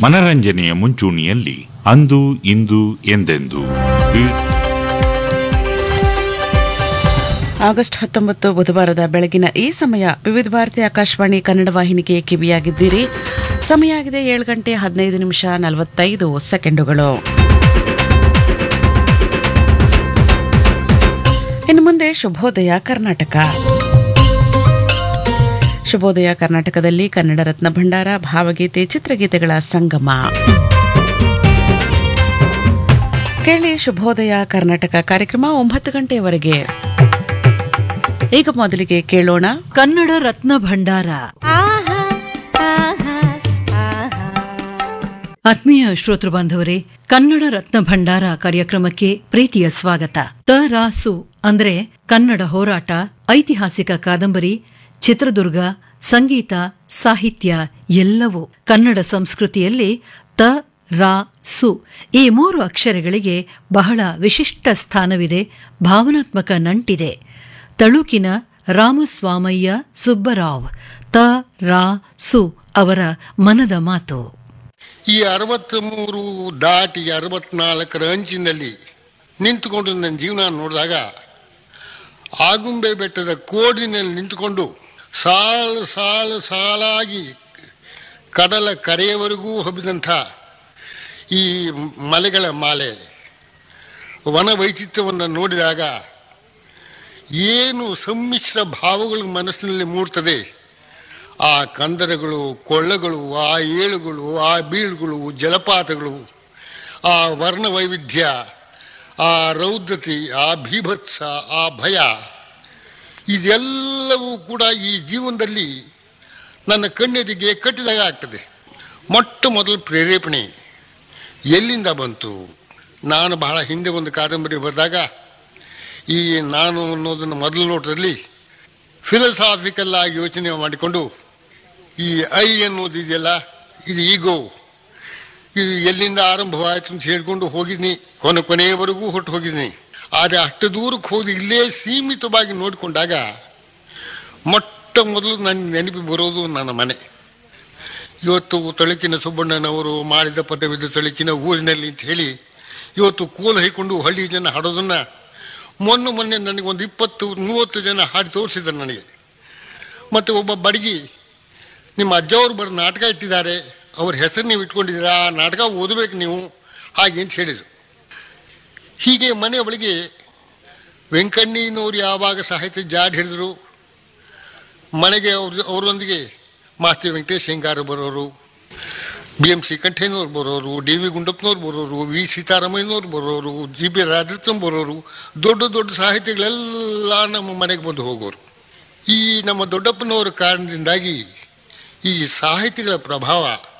ಮನರಂಜನೆಯ ಮುಂಚೂಣಿಯಲ್ಲಿ ಅಂದು ಇಂದು ಎಂದೆಂದು ಈ- ಆಗಸ್ಟ್ ಹತ್ತೊಂಬತ್ತು ಬುಧವಾರದ ಬೆಳಗಿನ ಈ ಸಮಯ ವಿವಿಧ ಭಾರತಿ ಆಕಾಶವಾಣಿ ಕನ್ನಡ ವಾಹಿನಿಗೆ ಕಿವಿಯಾಗಿದ್ದೀರಿ ಸಮಯ ಆಗಿದೆ ಏಳು ಗಂಟೆ ಹದಿನೈದು ನಿಮಿಷ ನಲವತ್ತೈದು ಸೆಕೆಂಡುಗಳು ಇನ್ನು ಮುಂದೆ ಶುಭೋದಯ ಕರ್ನಾಟಕ ಶುಭೋದಯ ಕರ್ನಾಟಕದಲ್ಲಿ ಕನ್ನಡ ರತ್ನ ಭಂಡಾರ ಭಾವಗೀತೆ ಚಿತ್ರಗೀತೆಗಳ ಸಂಗಮ ಕೇಳಿ ಶುಭೋದಯ ಕರ್ನಾಟಕ ಕಾರ್ಯಕ್ರಮ ಒಂಬತ್ತು ಗಂಟೆಯವರೆಗೆ ಈಗ ಮೊದಲಿಗೆ ಕೇಳೋಣ ಕನ್ನಡ ರತ್ನ ಭಂಡಾರ ಆತ್ಮೀಯ ಶ್ರೋತೃ ಬಾಂಧವರೇ ಕನ್ನಡ ರತ್ನ ಭಂಡಾರ ಕಾರ್ಯಕ್ರಮಕ್ಕೆ ಪ್ರೀತಿಯ ಸ್ವಾಗತ ತ ರಾಸು ಅಂದ್ರೆ ಕನ್ನಡ ಹೋರಾಟ ಐತಿಹಾಸಿಕ ಕಾದಂಬರಿ ಚಿತ್ರದುರ್ಗ ಸಂಗೀತ ಸಾಹಿತ್ಯ ಎಲ್ಲವೂ ಕನ್ನಡ ಸಂಸ್ಕೃತಿಯಲ್ಲಿ ತ ರಾ ಸು ಈ ಮೂರು ಅಕ್ಷರಗಳಿಗೆ ಬಹಳ ವಿಶಿಷ್ಟ ಸ್ಥಾನವಿದೆ ಭಾವನಾತ್ಮಕ ನಂಟಿದೆ ತಳುಕಿನ ರಾಮಸ್ವಾಮಯ್ಯ ಸುಬ್ಬರಾವ್ ತ ರಾ ಸು ಅವರ ಮನದ ಮಾತು ಈ ಅರವತ್ತ್ಮೂರು ದಾಟಿ ಅರವತ್ನಾಲ್ಕರ ಅಂಚಿನಲ್ಲಿ ನಿಂತುಕೊಂಡು ನನ್ನ ಜೀವನ ನೋಡಿದಾಗ ಆಗುಂಬೆ ಬೆಟ್ಟದ ಕೋಡಿನಲ್ಲಿ ನಿಂತುಕೊಂಡು ಸಾಲು ಸಾಲು ಸಾಲಾಗಿ ಕಡಲ ಕರೆಯವರೆಗೂ ಹಬ್ಬಿದಂಥ ಈ ಮಲೆಗಳ ಮಾಲೆ ವನ ವೈಚಿತ್ರ್ಯವನ್ನು ನೋಡಿದಾಗ ಏನು ಸಮ್ಮಿಶ್ರ ಭಾವಗಳು ಮನಸ್ಸಿನಲ್ಲಿ ಮೂಡ್ತದೆ ಆ ಕಂದರಗಳು ಕೊಳ್ಳಗಳು ಆ ಏಳುಗಳು ಆ ಬೀಳುಗಳು ಜಲಪಾತಗಳು ಆ ವರ್ಣ ವೈವಿಧ್ಯ ಆ ರೌದ್ರತೆ ಆ ಭೀಭತ್ಸ ಆ ಭಯ ಇದೆಲ್ಲವೂ ಕೂಡ ಈ ಜೀವನದಲ್ಲಿ ನನ್ನ ಕಣ್ಣೆದಿಗೆ ಕಟ್ಟಿದಾಗ ಆಗ್ತದೆ ಮೊಟ್ಟ ಮೊದಲು ಪ್ರೇರೇಪಣೆ ಎಲ್ಲಿಂದ ಬಂತು ನಾನು ಬಹಳ ಹಿಂದೆ ಒಂದು ಕಾದಂಬರಿ ಬರೆದಾಗ ಈ ನಾನು ಅನ್ನೋದನ್ನು ಮೊದಲು ನೋಟದಲ್ಲಿ ಫಿಲಸಾಫಿಕಲ್ ಆಗಿ ಯೋಚನೆ ಮಾಡಿಕೊಂಡು ಈ ಐ ಅನ್ನೋದು ಇದೆಯಲ್ಲ ಇದು ಈಗೋ ಇದು ಎಲ್ಲಿಂದ ಆರಂಭವಾಯಿತು ಅಂತ ಹೇಳ್ಕೊಂಡು ಹೋಗಿದ್ನಿ ಕೊನೆ ಕೊನೆಯವರೆಗೂ ಹೊಟ್ಟು ಹೋಗಿದ್ನಿ ಆದರೆ ಅಷ್ಟು ದೂರಕ್ಕೆ ಹೋಗಿ ಇಲ್ಲೇ ಸೀಮಿತವಾಗಿ ನೋಡಿಕೊಂಡಾಗ ಮೊಟ್ಟ ಮೊದಲು ನನ್ನ ನೆನಪು ಬರೋದು ನನ್ನ ಮನೆ ಇವತ್ತು ತಳುಕಿನ ಸುಬ್ಬಣ್ಣನವರು ಮಾಡಿದ ಪದವಿದ ತಳುಕಿನ ಊರಿನಲ್ಲಿ ಅಂತ ಹೇಳಿ ಇವತ್ತು ಕೋಲು ಹೈಕೊಂಡು ಹಳ್ಳಿ ಜನ ಹಾಡೋದನ್ನು ಮೊನ್ನೆ ಮೊನ್ನೆ ನನಗೊಂದು ಇಪ್ಪತ್ತು ಮೂವತ್ತು ಜನ ಹಾಡಿ ತೋರಿಸಿದ್ರು ನನಗೆ ಮತ್ತು ಒಬ್ಬ ಬಡಗಿ ನಿಮ್ಮ ಅಜ್ಜವ್ರು ಬರೋ ನಾಟಕ ಇಟ್ಟಿದ್ದಾರೆ ಅವ್ರ ಹೆಸರು ನೀವು ಇಟ್ಕೊಂಡಿದ್ದೀರಾ ಆ ನಾಟಕ ಓದಬೇಕು ನೀವು ಹಾಗೆ ಅಂತ ಹೇಳಿದರು ಹೀಗೆ ಮನೆ ಒಳಗೆ ವೆಂಕಣ್ಣನವರು ಯಾವಾಗ ಸಾಹಿತ್ಯ ಜಾಡ್ ಹಿಡಿದ್ರು ಮನೆಗೆ ಅವ್ರ ಅವರೊಂದಿಗೆ ಮಾಸ್ತಿ ವೆಂಕಟೇಶ್ ಹೆಂಗಾರ ಬರೋರು ಬಿ ಎಂ ಸಿ ಕಂಠೇನವ್ರು ಬರೋರು ಡಿ ವಿ ಗುಂಡಪ್ಪನವ್ರು ಬರೋರು ವಿ ಸೀತಾರಾಮಯ್ಯನವ್ರು ಬರೋರು ಜಿ ಪಿ ರಾಜರತ್ನ ಬರೋರು ದೊಡ್ಡ ದೊಡ್ಡ ಸಾಹಿತಿಗಳೆಲ್ಲ ನಮ್ಮ ಮನೆಗೆ ಬಂದು ಹೋಗೋರು ಈ ನಮ್ಮ ದೊಡ್ಡಪ್ಪನವರ ಕಾರಣದಿಂದಾಗಿ ಈ ಸಾಹಿತಿಗಳ ಪ್ರಭಾವ